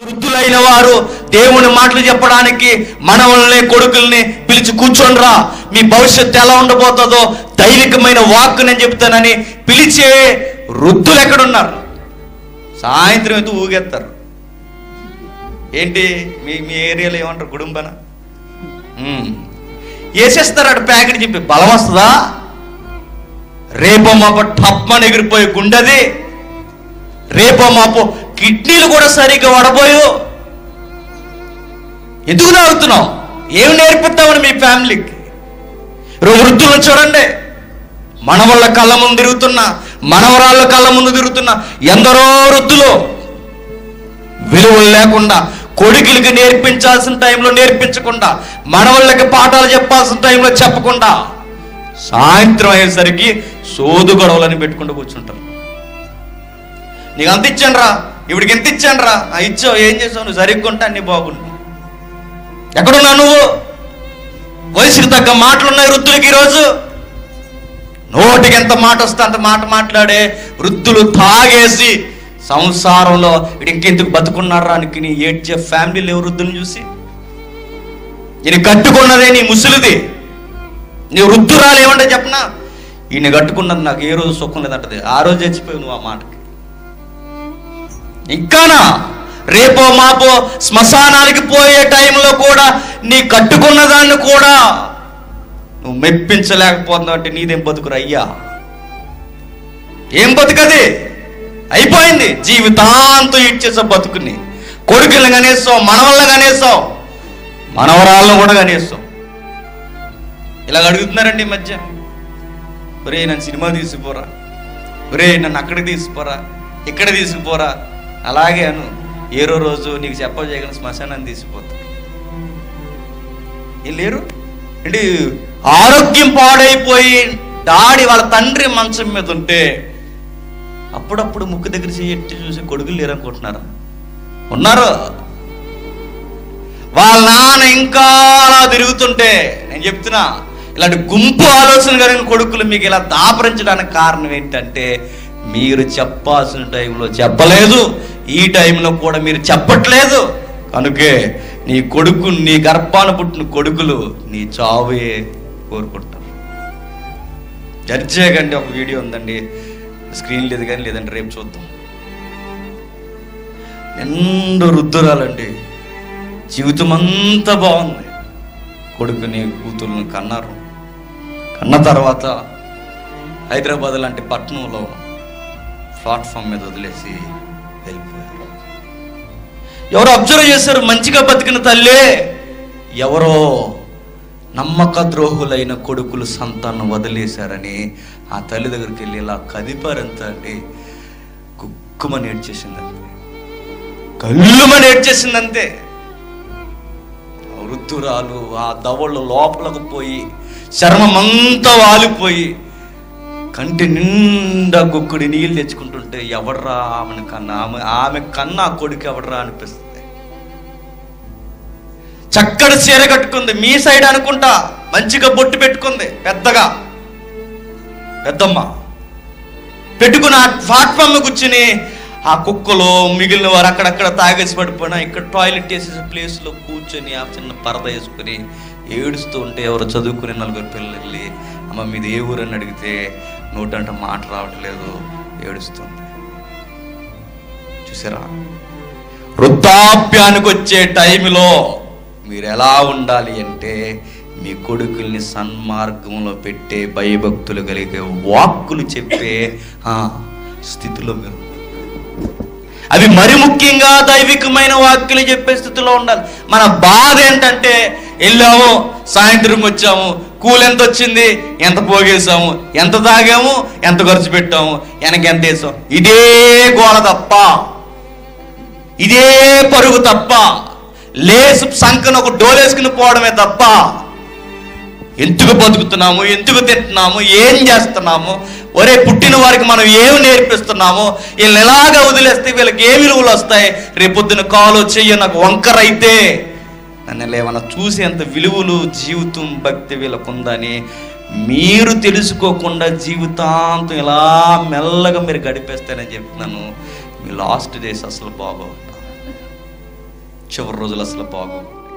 వృద్ధులైన వారు దేవుని మాటలు చెప్పడానికి మనవల్ని కొడుకుల్ని పిలిచి కూర్చోండ్రా మీ భవిష్యత్తు ఎలా ఉండబోతుందో దైవికమైన వాక్కు నేను చెప్తానని పిలిచే వృద్ధులు ఎక్కడున్నారు సాయంత్రం అయితే ఊగేస్తారు ఏంటి మీ మీ ఏరియాలో ఏమంటారు గుడుంబన ఉమ్. వేసేస్తారు అటు ప్యాకెట్ చెప్పి బలం వస్తుందా రేపో మాపో టప్మని ఎగిరిపోయే గుండెది రేపో మాపో కిడ్నీలు కూడా సరిగ్గా వడబోయు ఎందుకు తాగుతున్నావు ఏమి నేర్పిస్తామని మీ ఫ్యామిలీకి రోజు వృద్ధులను చూడండి మనవళ్ళ కళ్ళ ముందు తిరుగుతున్నా మనవరాళ్ళ కళ్ళ ముందు తిరుగుతున్నా ఎందరో వృద్ధులు విలువలు లేకుండా కొడుకులకి నేర్పించాల్సిన టైంలో నేర్పించకుండా మనవళ్ళకి పాఠాలు చెప్పాల్సిన టైంలో చెప్పకుండా సాయంత్రం అయ్యేసరికి సోదు గొడవలని పెట్టుకుంటూ కూర్చుంటారు నీకు అంత ఇచ్చాను రా ఇవిడికి ఎంత ఇచ్చాను రా ఆ ఇచ్చావు ఏం చేసావు నువ్వు సరిగ్గా ఉంటే అన్ని బాగుంటావు ఎక్కడున్నా నువ్వు వయసుకు తగ్గ మాటలు ఉన్నాయి వృద్ధులకి ఈరోజు నోటికి ఎంత మాట వస్తే అంత మాట మాట్లాడే వృద్ధులు తాగేసి సంసారంలో వీడు ఇంకెందుకు బతుకున్నారా అని నీ ఏడ్చే ఫ్యామిలీ లేవు వృద్ధులను చూసి ఈయన కట్టుకున్నదే నీ ముసలిది నీ వృద్ధురాలు ఏమంటే చెప్పనా ఈయన కట్టుకున్నది నాకు ఏ రోజు సుఖం లేదంటది ఆ రోజు చచ్చిపోయావు నువ్వు ఆ మాటకి ఇంకానా రేపో మాపో శ్మశానానికి పోయే టైంలో కూడా నీ కట్టుకున్న దాన్ని కూడా నువ్వు మెప్పించలేకపోతున్నావు అంటే నీదేం బతుకురు అయ్యా ఏం బతుకది అయిపోయింది జీవితాంతం ఇచ్చేసావు బతుకుని కొడుకులను కనేస్తావు మనవళ్ళని కనేస్తావు మనవరాళ్ళను కూడా కనేస్తావు ఇలా అడుగుతున్నారండి ఈ మధ్య ఒరే నన్ను సినిమా తీసుకుపోరా ఒరే నన్ను అక్కడికి తీసుకుపోరా ఇక్కడ తీసుకుపోరా అలాగే అను ఏరో రోజు నీకు చెప్పజేయగలను శ్మశానాన్ని తీసుకుపోతా ఏం లేరు ఏంటి ఆరోగ్యం పాడైపోయి డాడీ వాళ్ళ తండ్రి మంచం మీద ఉంటే అప్పుడప్పుడు ముక్కు దగ్గర చెయ్యి చూసి కొడుకులు లేరు అనుకుంటున్నారా ఉన్నారు వాళ్ళ నాన్న ఇంకా అలా తిరుగుతుంటే నేను చెప్తున్నా ఇలాంటి గుంపు ఆలోచన కలిగిన కొడుకులు మీకు ఇలా దాపరించడానికి కారణం ఏంటంటే మీరు చెప్పాల్సిన టైంలో చెప్పలేదు ఈ టైంలో కూడా మీరు చెప్పట్లేదు కనుకే నీ కొడుకు నీ గర్భాన పుట్టిన కొడుకులు నీ చావే కోరుకుంటారు జడ్జేగండి ఒక వీడియో ఉందండి స్క్రీన్ లేదు కానీ లేదంటే రేపు చూద్దాం నిండు రుద్దురాలండి జీవితం అంతా బాగుంది కొడుకుని కూతుర్ని కన్నారు కన్న తర్వాత హైదరాబాద్ లాంటి పట్టణంలో ప్లాట్ఫామ్ మీద వదిలేసి వెళ్ళిపోయారు ఎవరో అబ్జర్వ్ చేశారు మంచిగా బతికిన తల్లే ఎవరో నమ్మక ద్రోహులైన కొడుకులు సంతానం వదిలేశారని ఆ తల్లి దగ్గరికి వెళ్ళి ఇలా కదిపారంతా అండి కుక్కుమని ఏడ్చేసిందంతే కళ్ళుమని ఏడ్చేసిందంతే ఆ వృద్ధురాలు ఆ దవళ్ళు లోపలకు పోయి చర్మం అంతా వాలిపోయి కంటి నిండా గుక్కుడి నీళ్ళు తెచ్చుకుంటుంటే ఎవడ్రా ఆమెను కన్నా ఆమె ఆమె కన్నా ఆ కొడుకు ఎవడ్రా అనిపిస్తుంది చక్కటి చీర కట్టుకుంది మీ సైడ్ అనుకుంటా మంచిగా బొట్టు పెట్టుకుంది పెద్దగా పెద్దమ్మ పెట్టుకుని ఆ ప్లాట్ఫామ్ కూర్చుని ఆ కుక్కలు మిగిలిన వారు అక్కడక్కడ తాగేసి పడిపోయినా ఇక్కడ టాయిలెట్ వేసే ప్లేస్లో కూర్చొని ఆ చిన్న పరద వేసుకుని ఏడుస్తూ ఉంటే ఎవరు చదువుకునే నలుగురు పిల్లలు వెళ్ళి అమ్మ మీది ఏ ఊరు అని అడిగితే నోటంట మాట రావట్లేదు ఏడుస్తుంది చూసారా వృద్ధాప్యానికి వచ్చే టైంలో మీరు ఎలా ఉండాలి అంటే మీ కొడుకుల్ని సన్మార్గంలో పెట్టే భయభక్తులు కలిగే వాక్కులు చెప్పే ఆ, స్థితిలో మీరు ఉండాలి. అవి మరి ముఖ్యంగా దైవికమైన వాక్యులు చెప్పే స్థితిలో ఉండాలి మన బాధ ఏంటంటే వెళ్ళాము సాయంత్రం వచ్చాము కూల్ ఎంత వచ్చింది ఎంత పోగేసాము ఎంత తాగాము ఎంత ఖర్చు పెట్టాము వెనక ఎంత వేసాం ఇదే గోల తప్ప ఇదే పరుగు తప్ప లేసు సంకన ఒక డోలేసుకుని పోవడమే తప్ప ఎందుకు బతుకుతున్నాము ఎందుకు తింటున్నాము ఏం చేస్తున్నాము ఒరే పుట్టిన వారికి మనం ఏమి నేర్పిస్తున్నాము వీళ్ళని ఎలాగా వదిలేస్తే వీళ్ళకి ఏ విలువలు వస్తాయి రేపొద్దున కాలు చెయ్యి నాకు వంకర అయితే నన్ను ఏమన్నా చూసేంత విలువలు జీవితం భక్తి వీళ్ళకు ఉందని మీరు తెలుసుకోకుండా జీవితాంతం ఇలా మెల్లగా మీరు గడిపేస్తారని చెప్తున్నాను మీ లాస్ట్ డేస్ అసలు బాగోదు చివరి రోజులు అసలు బాగు